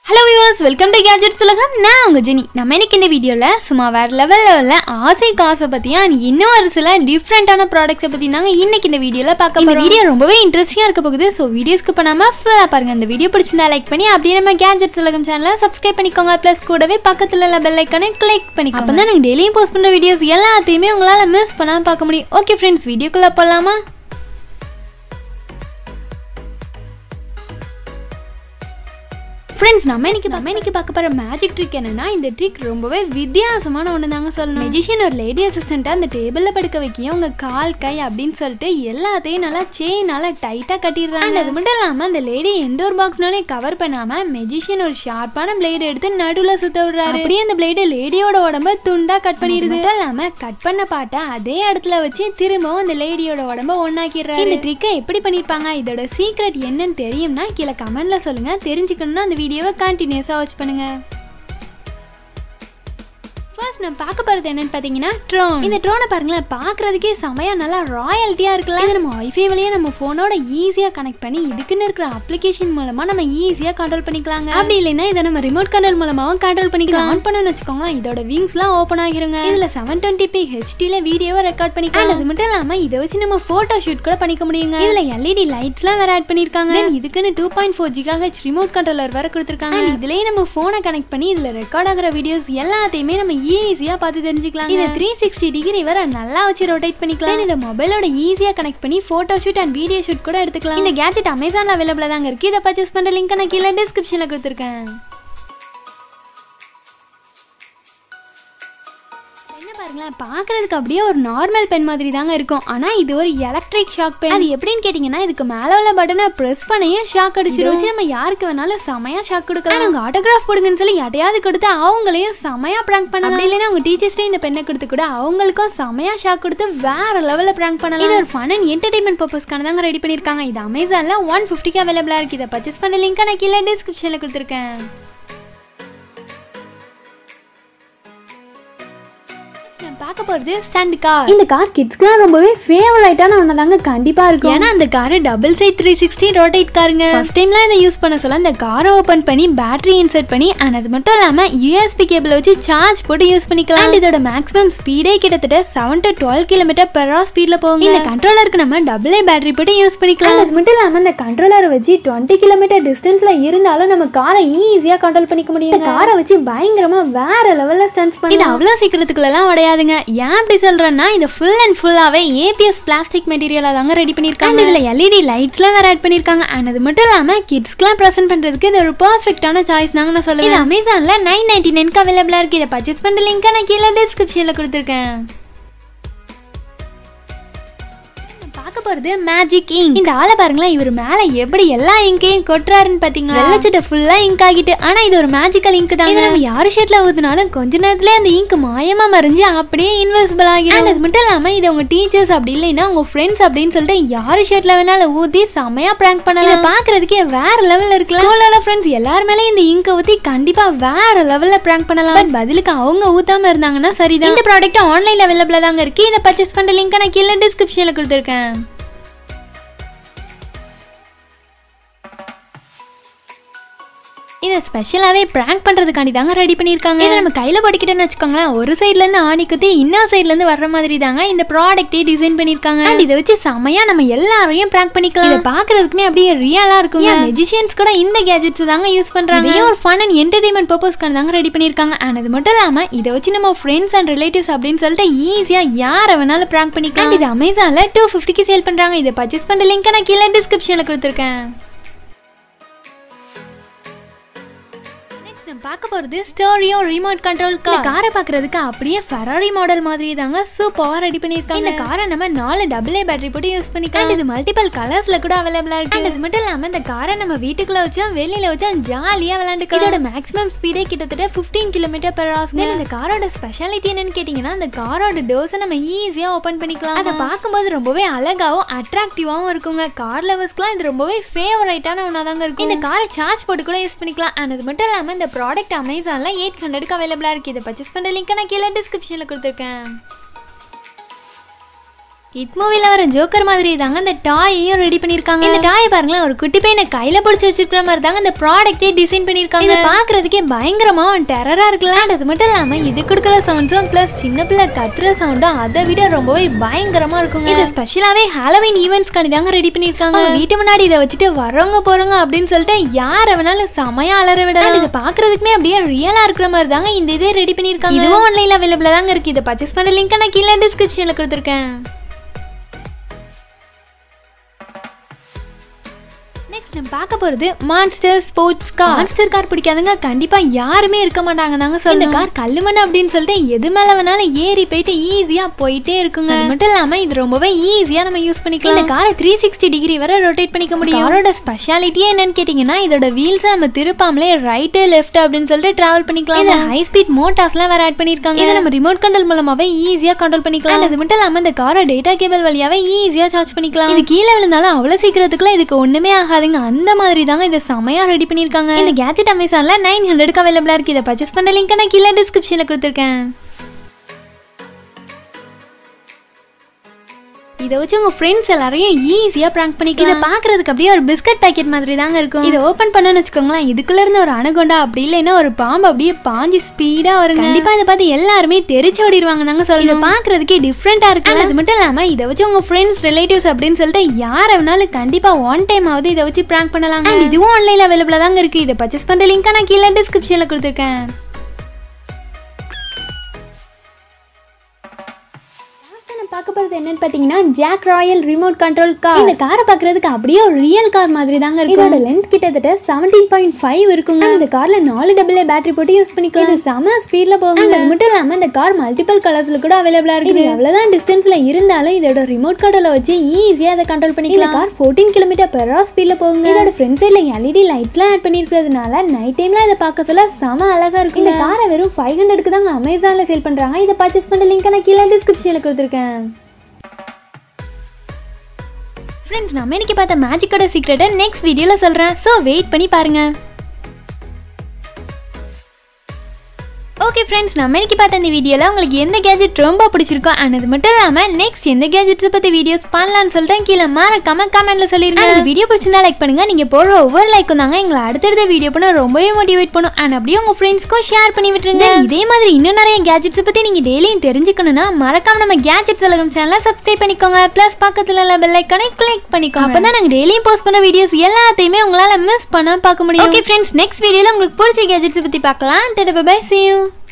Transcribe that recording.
hello viewers welcome to gadgets உலகம் நான் உங்க ஜெனி நம்ம இன்னைக்கு இந்த வீடியோவில் சும்மா வேற லெவலில் உள்ள ஆசை காசை பற்றியும் and இன்னும் ஒரு சில டிஃப்ரெண்ட்டான ப்ராடக்ட்ஸை பற்றி தாங்க இன்னைக்கு இந்த வீடியோவில் பார்க்க போகிறோம் வீடியோ ரொம்பவே இன்ட்ரெஸ்டிங்காக இருக்க போகுது ஸோ வீடியோஸ்க்கு பண்ணாமல் ஃபுல்லாக பாருங்க இந்த வீடியோ பிடிச்சிருந்தா லைக் பண்ணி அப்படியே நம்ம கேஜெட்ஸ் உலகம் சேனலை சப்ஸ்கிரைப் பண்ணிக்கோங்க ப்ளஸ் கூடவே பக்கத்தில் உள்ள பெல் ஐக்கானை கிளிக் பண்ணிக்கோங்க அப்போ தான் நாங்கள் டெய்லியும் போஸ்ட் பண்ணுற வீடியோஸ் எல்லாத்தையுமே உங்களால் மிஸ் பண்ணாமல் பார்க்க முடியும் ஓகே ஃப்ரெண்ட்ஸ் வீடியோக்குள்ளே போகலாமா ஃப்ரெண்ட்ஸ் நம்ம இன்னைக்கு நம்ம இன்னைக்கு பார்க்க போகிற மேஜிக் ட்ரிக் என்னன்னா இந்த ட்ரிக் ரொம்பவே வித்தியாசமான ஒன்று தாங்க சொல்லணும் மெஜிஷியன் ஒரு லேடி அசிஸ்டண்ட்டை அந்த டேபிளில் படுக்க வைக்க உங்க கால் கை அப்படின்னு சொல்லிட்டு எல்லாத்தையும் நல்லா செயினால டைட்டாக கட்டிடுறாங்க அது மட்டும் இல்லாமல் அந்த லேடி எந்த ஒரு பாக்ஸ்னாலையும் கவர் பண்ணாம மெஜிஷியன் ஒரு ஷார்ப்பான பிளேடு எடுத்து நடுவில் சுத்த விடுறாரு அப்படியே அந்த பிளேடு லேடியோட உடம்ப துண்டா கட் பண்ணிடுது மட்டும் இல்லாம கட் பண்ண பாட்டை அதே இடத்துல வச்சு திரும்பவும் அந்த லேடியோட உடம்ப ஒன்னாக்கிடுறாரு இந்த ட்ரிக்கை எப்படி பண்ணிருப்பாங்க இதோட சீக்ரெட் என்னன்னு தெரியும்னா கீழே கமெண்ட்ல சொல்லுங்க தெரிஞ்சுக்கணும்னா அந்த வீடியோவை கண்டினியூஸா வாட்ச் பண்ணுங்க ஃபர்ஸ்ட் நம்ம பார்க்க போகிறது என்னன்னு பார்த்தீங்கன்னா ட்ரோன் இந்த ட்ரோனை பாருங்களேன் பார்க்குறதுக்கே செமையா நல்லா ராயல்ட்டியாக இருக்கலாம் இது நம்ம வைஃபை வழியாக நம்ம ஃபோனோட ஈஸியாக கனெக்ட் பண்ணி இதுக்குன்னு இருக்கிற அப்ளிகேஷன் மூலமாக நம்ம ஈஸியாக கண்ட்ரோல் பண்ணிக்கலாங்க அப்படி இல்லைன்னா இதை நம்ம ரிமோட் கண்ட்ரோல் மூலமாகவும் கண்ட்ரோல் பண்ணிக்கலாம் ஆன் பண்ணணும்னு வச்சுக்கோங்களேன் இதோட விங்ஸ்லாம் ஓப்பன் ஆகிருங்க இதில் செவன் டுவெண்ட்டி பி ஹெச்டியில் வீடியோவை ரெக்கார்ட் பண்ணிக்கலாம் அது மட்டும் இல்லாமல் இதை வச்சு நம்ம ஃபோட்டோ ஷூட் கூட பண்ணிக்க முடியுங்க இதில் எல்இடி லைட்ஸ்லாம் வேற ஆட் பண்ணியிருக்காங்க Then இதுக்குன்னு two point four gigahertz remote controller வேற கொடுத்துருக்காங்க And இதுலயே நம்ம ஃபோனை கனெக்ட் பண்ணி இதில் ரெக்கார்ட் ஆகிற வீடியோஸ் எல்லாத்தையுமே நம்ம ஈஸியாக பார்த்து தெரிஞ்சுக்கலாம் இதை த்ரீ சிக்ஸ்டி டிகிரி வர நல்லா வச்சு ரொட்டேட் பண்ணிக்கலாம் இந்த மொபைலோட ஈஸியாக கனெக்ட் பண்ணி photo shoot and video shoot கூட எடுத்துக்கலாம் இந்த கேஜெட் அமேசானில் அவைலபிளாக தாங்க இருக்கு இதை பர்ச்சேஸ் பண்ணுற லிங்க் நான் கீழே டிஸ்கிரிப்ஷனில் கொடுத்துருக்கேன் என்ன பாருங்களேன் பார்க்கறதுக்கு அப்படியே ஒரு நார்மல் பென் மாதிரி தாங்க இருக்கும் ஆனா இது ஒரு எலக்ட்ரிக் ஷாக் பென் அது எப்படின்னு கேட்டிங்கன்னா இதுக்கு மேல உள்ள பட்டனை பிரஸ் பண்ணியே ஷாக் அடிச்சிடும் வச்சு நம்ம யாருக்கு வேணாலும் செமையா ஷாக் கொடுக்கலாம் உங்க ஆட்டோகிராஃப் கொடுங்கன்னு சொல்லி யாரையாவது கொடுத்து அவங்களையும் செமையா ப்ராங்க் பண்ணலாம் அப்படி இல்லைன்னா அவங்க டீச்சர்ஸ்டே இந்த பெண்ணை கொடுத்து கூட அவங்களுக்கும் செமையா ஷாக் கொடுத்து வேற லெவல்ல ப்ராங்க் பண்ணலாம் இது ஒரு ஃபன் அண்ட் என்டர்டைன்மெண்ட் பர்பஸ்க்கான தாங்க ரெடி பண்ணிருக்காங்க இது அமேசான்ல ஒன் ஃபிஃப்டிக்கு அவைலபிளா இருக்கு இதை பர்ச்சேஸ் பண்ண லிங்க் நான் கீழே டிஸ்கிரிப்ஷன்ல கொடுத்துருக்கேன் நான் பார்க்க போறது ஸ்டாண்ட் கார் இந்த கார் கிட்ஸ்க்குலாம் ரொம்பவே ஃபேவரட்டான ஒன்று தாங்க கண்டிப்பா இருக்கும் ஏன்னா அந்த car double side three sixty rotate காருங்க ஃபர்ஸ்ட் டைம்லாம் இதை யூஸ் பண்ண சொல்ல இந்த காரை ஓப்பன் பண்ணி பேட்டரி இன்சர்ட் பண்ணி அண்ட் அது மட்டும் இல்லாம யூஎஸ்பி கேபிள் வச்சு சார்ஜ் போட்டு யூஸ் பண்ணிக்கலாம் And இதோட மேக்ஸிமம் ஸ்பீடே கிட்டத்தட்ட seven to twelve kilometre per hour ஸ்பீட்ல போகுங்க இந்த கண்ட்ரோலருக்கு நம்ம டபுள் ஏ பேட்டரி போட்டு யூஸ் பண்ணிக்கலாம் அது மட்டும் இல்லாம இந்த கண்ட்ரோலரை வச்சு டுவெண்ட்டி கிலோமீட்டர் டிஸ்டன்ஸ்ல இருந்தாலும் நம்ம காரை ஈஸியா கண்ட்ரோல் பண்ணிக்க முடியும் காரை வச்சு பயங்கரமா வேற லெவல்ல ஸ்டன்ஸ் பண்ணி இது அவ்வளோ சீக்கிரத்துக்குள்ளலாம் உடையாதுங்க ஏன் அப்படி சொல்றேன்னா இது ஃபுல் அண்ட் ஃபுல்லாவே ஏபிஎஸ் பிளாஸ்டிக் மெட்டீரியலா தாங்க ரெடி பண்ணிருக்காங்க இதுல எல்இடி லைட்ஸ்லாம் வேற ஆட் பண்ணிருக்காங்க அண்ட் அது மட்டும் இல்லாம கிட்ஸ்க்குலாம் ப்ரெசென்ட் பண்றதுக்கு இது ஒரு பர்ஃபெக்டான சாய்ஸ் தாங்க நான் சொல்லுவேன் இது அமேசான்ல நைன் நைன்டி நைன்க்கு அவைலபிளா இருக்கு இதை பர்ச்சேஸ் பண்ற லிங்க் நான் கீழே டிஸ்கிரிப்ஷன்ல கொடுத்துருக்கேன் பார்க்க போறது மேஜிக் இங்க் இந்த ஆளை பாருங்களேன் இவர் மேல எப்படி எல்லா இங்கையும் கொட்டுறாருன்னு பாத்தீங்களா வெள்ளச்சட்டை ஃபுல்லா இங்க் ஆகிட்டு ஆனா இது ஒரு மேஜிக்கல் இங்க் தான் நம்ம யார் ஷேட்ல ஊத்துனாலும் கொஞ்ச நேரத்துல அந்த இங்க் மாயமா மறைஞ்சு அப்படியே இன்வெசிபிள் ஆகிடும் அது மட்டும் இல்லாம இது உங்க டீச்சர்ஸ் அப்படி இல்லைன்னா உங்க ஃப்ரெண்ட்ஸ் அப்படின்னு சொல்லிட்டு யார் ஷேட்ல வேணாலும் ஊத்தி செமையா பிராங்க் பண்ணலாம் பாக்குறதுக்கே வேற லெவல்ல இருக்கலாம் ஸ்கூல்ல ஃப்ரெண்ட்ஸ் எல்லார் மேலே இந்த இங்க ஊத்தி கண்டிப்பா வேற லெவல்ல பிராங்க் பண்ணலாம் பட் பதிலுக்கு அவங்க ஊத்தாம இருந்தாங்கன்னா சரிதான் இந்த ப்ராடக்ட் ஆன்லைன்ல அவைலபிளா தாங்க இருக்கு இதை பர்ச்சேஸ் பண்ற லிங்க் நான் கீழே டிஸ்கிரிப்ஷன்ல கொடுத்துருக்கேன் இதை ஸ்பெஷலாகவே ப்ராங்க் பண்ணுறதுக்காண்டி தாங்க ரெடி பண்ணியிருக்காங்க இதை நம்ம கையில் படிக்கிட்டோம்னு வச்சுக்கோங்களேன் ஒரு சைட்லேருந்து ஆணி குத்தி இன்னொரு சைட்லேருந்து வர்ற மாதிரி தாங்க இந்த ப்ராடக்ட்டே டிசைன் பண்ணியிருக்காங்க அண்ட் இதை வச்சு செமையா நம்ம எல்லாரையும் ப்ராங்க் பண்ணிக்கலாம் இதை பார்க்கறதுக்குமே அப்படியே ரியலாக இருக்குங்க மெஜிஷியன்ஸ் கூட இந்த கேஜெட்ஸ் தாங்க யூஸ் பண்ணுறாங்க இதே ஒரு ஃபன் அண்ட் என்டர்டைன்மெண்ட் பர்பஸ்க்கான தாங்க ரெடி பண்ணியிருக்காங்க அண்ட் அது மட்டும் இல்லாமல் இதை வச்சு நம்ம ஃப்ரெண்ட்ஸ் அண்ட் ரிலேட்டிவ்ஸ் அப்படின்னு சொல்லிட்டு ஈஸியாக யாரை வேணாலும் ப்ராங்க் பண்ணிக்கலாம் And இது அமேசானில் டூ ஃபிஃப்டிக்கு சேல் பண்ணுறாங்க இதை பர்ச்சேஸ் பண்ணுற லிங்க் நான் கீழே டிஸ்கிரிப்ஷனில் கொடுத்துருக்கேன் நம்ம பார்க்க போகிறது ஸ்டோரியோ ரிமோட் கண்ட்ரோல் கார் காரை பார்க்கறதுக்கு அப்படியே ஃபெராரி மாடல் மாதிரி தாங்க சூப்பராக ரெடி பண்ணியிருக்காங்க இந்த காரை நம்ம நாலு டபுள் ஏ பேட்டரி போட்டு யூஸ் பண்ணிக்கலாம் இது மல்டிபிள் கலர்ஸில் கூட அவைலபிளாக இருக்கு அது மட்டும் இல்லாமல் இந்த காரை நம்ம வீட்டுக்குள்ள வச்சா வெளியில வச்சா ஜாலியாக விளையாண்டுக்கலாம் இதோட மேக்ஸிமம் ஸ்பீடே கிட்டத்தட்ட ஃபிஃப்டீன் கிலோமீட்டர் பெர் ஹவர்ஸ் இந்த காரோட ஸ்பெஷாலிட்டி என்னன்னு கேட்டிங்கன்னா இந்த காரோட டோர்ஸை நம்ம ஈஸியாக ஓப்பன் பண்ணிக்கலாம் அதை பார்க்கும்போது ரொம்பவே அழகாவும் அட்ராக்டிவாகவும் இருக்குங்க கார் லவர்ஸ்க்குலாம் இது ரொம்பவே ஃபேவரட்டான ஒன்றா தாங்க இருக்கும் இந்த காரை சார்ஜ் போட்டு கூட யூஸ் பண்ணிக்கலாம் அண்ட் அது மட்டும் இல்லாமல் இந்த ப்ராடக்ட் அமேசானில் எயிட் ஹண்ட்ரடுக்கு அவைலபிளாக இருக்குது இதை பர்ச்சேஸ் பண்ணுற லிங்க் நான் கீழே டிஸ்கிரிப்ஷனில் கொடுத்துருக்கேன் இட் மூவில வர ஜோக்கர் மாதிரி தாங்க அந்த டாயையும் ரெடி பண்ணிருக்காங்க இந்த டாய் பாருங்களேன் ஒரு குட்டி பையனை கையில பிடிச்சி வச்சிருக்கிற மாதிரி தாங்க அந்த ப்ராடக்ட்டே டிசைன் பண்ணிருக்காங்க இதை பாக்குறதுக்கே பயங்கரமா டெரரா இருக்குல்ல And அது மட்டும் இல்லாம இது கொடுக்குற சவுண்ட்ஸும் பிளஸ் சின்ன பிள்ளை கத்துற சவுண்டும் அதை விட ரொம்பவே பயங்கரமா இருக்குங்க இது ஸ்பெஷலாவே ஹாலோவின் ஈவெண்ட்ஸ்க்காண்டி தாங்க ரெடி பண்ணிருக்காங்க வீட்டு முன்னாடி இதை வச்சுட்டு வரவங்க போறவங்க அப்படின்னு சொல்லிட்டு யார வேணாலும் செமையா அலற விடலாம் இது பாக்குறதுக்குமே அப்படியே ரியலா இருக்கிற மாதிரி தாங்க இந்த இதே ரெடி பண்ணிருக்காங்க இதுவும் ஆன்லைன்ல அவைலபிளா தாங்க இருக்கு இதை பர்ச்சேஸ் பண்ண லிங்க் நான் கீழே டிஸ்கிரிப்ஷன்ல கொடுத்துருக்கேன் நெக்ஸ்ட் நம்ம பார்க்க போறது monster sports car monster car பிடிக்காதவங்க கண்டிப்பா யாருமே இருக்க மாட்டாங்க தாங்க சொல்ல இந்த கார் கல்லுமண் அப்படின்னு சொல்லிட்டு எது மேல வேணாலும் ஏறி போயிட்டு ஈஸியா போயிட்டே இருக்குங்க அது மட்டும் இல்லாம இது ரொம்பவே ஈஸியா நம்ம யூஸ் பண்ணிக்கலாம் இந்த காரை த்ரீ சிக்ஸ்டி டிகிரி வரை ரொட்டேட் பண்ணிக்க முடியும் காரோட ஸ்பெஷாலிட்டியே என்னன்னு கேட்டீங்கன்னா இதோட வீல்ஸ் நம்ம திருப்பாமலே ரைட்டு லெஃப்ட் அப்படின்னு சொல்லிட்டு டிராவல் பண்ணிக்கலாம் இந்த ஹை ஸ்பீட் மோட்டார்ஸ்லாம் வேற ஆட் பண்ணிருக்காங்க இதை நம்ம ரிமோட் கண்ட்ரோல் மூலமாவே ஈஸியா கண்ட்ரோல் பண்ணிக்கலாம் And அது மட்டும் இல்லாம இந்த காரை டேட்டா கேபிள் வழியாவே ஈஸியா சார்ஜ் பண்ணிக்கலாம் இது கீழே விழுந்தாலும் அவ்வளவு சீக்கிரத்துக்குள்ள இதுக்கு ஒண்ணுமே ஆகாதுங்க அந்த மாதிரி தாங்க இதை செமையா ரெடி பண்ணிருக்காங்க இந்த கேஜெட் அமேசான்ல நைன் ஹண்ட்ரடுக்கு அவைலபிளா இருக்கு இதை பர்ச்சேஸ் பண்ண லிங்க் நான் கீழே டிஸ்கிரிப்ஷன்ல கொடுத்துருக்கேன் இதை வச்சு உங்க ஃப்ரெண்ட்ஸ் எல்லாரையும் ஈஸியா பிராங்க் பண்ணிக்கலாம் இதை பாக்குறதுக்கு அப்படியே ஒரு பிஸ்கட் பாக்கெட் மாதிரி தாங்க இருக்கும் இதை ஓபன் பண்ணனு வச்சுக்கோங்களேன் இதுக்குள்ள இருந்து ஒரு அணுகொண்டா அப்படி இல்லைன்னா ஒரு பாம்பு அப்படியே பாஞ்சு ஸ்பீடா வருங்க கண்டிப்பா இதை பார்த்து எல்லாருமே தெரிச்சு ஓடிடுவாங்க தாங்க சொல்லி இதை பாக்குறதுக்கே டிஃப்ரெண்டா இருக்கு அது மட்டும் இல்லாம இதை வச்சு உங்க ஃப்ரெண்ட்ஸ் ரிலேட்டிவ்ஸ் அப்படின்னு சொல்லிட்டு யார வேணாலும் கண்டிப்பா ஒன் டைம் ஆகுது இதை வச்சு பிராங்க் பண்ணலாம் And இதுவும் ஆன்லைன்ல அவைலபிளா தாங்க இருக்கு இதை பர்ச்சேஸ் பண்ற லிங்க் நான் கீழே டிஸ்கிரிப்ஷன்ல கொடுத்துருக்கேன் நான் பார்க்க போறது என்னன்னு பாத்தீங்கன்னா Jack Royal remote control car இந்த காரை பார்க்கிறதுக்கு அப்படியே ஒரு ரியல் கார் மாதிரி தாங்க இருக்கும் இதோட லென்த் கிட்டத்தட்ட செவன்டீன் பாயிண்ட் ஃபைவ் இருக்குங்க இந்த கார்ல நாலு டபுள் பேட்டரி போட்டு யூஸ் பண்ணிக்கலாம் இது செம ஸ்பீட்ல போகுங்க அது மட்டும் இல்லாம இந்த கார் மல்டிபிள் கலர்ஸ்ல கூட அவைலபிளா இருக்கு இது எவ்வளவுதான் டிஸ்டன்ஸ்ல இருந்தாலும் இதோட ரிமோட் கண்ட்ரோல வச்சு ஈஸியா அதை கண்ட்ரோல் பண்ணிக்கலாம் car fourteen kilometre per hour ஸ்பீட்ல போகுங்க இதோட ஃப்ரண்ட் சைட்ல எல்இடி லைட்ஸ்லாம் ஆட் பண்ணிருக்கிறதுனால நைட் டைம்ல இதை பார்க்க சொல்ல செம அழகா இருக்கு இந்த காரை வெறும் ஃபைவ் ஹண்ட்ரட்க்கு தாங்க அமேசான்ல சேல் பண்றாங்க இதை பர்ச்சேஸ் பண்ண லிங்க் நான் கீழே டிஸ்கிரிப்ஷன்ல கொடுத்துருக்கேன் ஃப்ரெண்ட்ஸ் நம்ம இன்னைக்கு பார்த்த மேஜிக்கோட சீக்ரெட்டை நெக்ஸ்ட் வீடியோவில் சொல்கிறேன் ஸோ வெயிட் பண்ணி பாருங்க ஓகே ஃப்ரெண்ட்ஸ் நம்ம இன்னைக்கு பார்த்த இந்த வீடியோவில் உங்களுக்கு எந்த கேஜெட் ரொம்ப பிடிச்சிருக்கோ and அது மட்டும் இல்லாமல் நெக்ஸ்ட் எந்த கேஜெட்ஸை பற்றி வீடியோஸ் பண்ணலாம்னு சொல்லிட்டு கீழே மறக்காம கமெண்ட்ல சொல்லிருங்க இந்த வீடியோ பிடிச்சிருந்தா லைக் பண்ணுங்க நீங்கள் போடுற ஒவ்வொரு லைக்கும் தாங்க எங்களை அடுத்தடுத்த வீடியோ பண்ண ரொம்பவே மோட்டிவேட் பண்ணும் அண்ட் அப்படியே உங்கள் ஃப்ரெண்ட்ஸ்க்கும் ஷேர் பண்ணி விட்டுருங்க இதே மாதிரி இன்னும் நிறைய கேஜெட்ஸை பற்றி நீங்கள் டெய்லியும் தெரிஞ்சுக்கணும்னா மறக்காம நம்ம கேஜெட்ஸ் உலகம் சேனலை சப்ஸ்கிரைப் பண்ணிக்கோங்க ப்ளஸ் பக்கத்தில் உள்ள பெல் ஐக்கனை கிளிக் பண்ணிக்கோங்க அப்போ தான் நாங்கள் டெய்லியும் போஸ்ட் பண்ண வீடியோஸ் எல்லாத்தையுமே உங்களால் மிஸ் பண்ண பார்க்க முடியும் ஓகே ஃப்ரெண்ட்ஸ் நெக்ஸ்ட் வீடியோவில் உங்களுக்கு பிடிச்ச கேஜெட்ஸை பற்றி பார்க்கலாம் டெட பை see you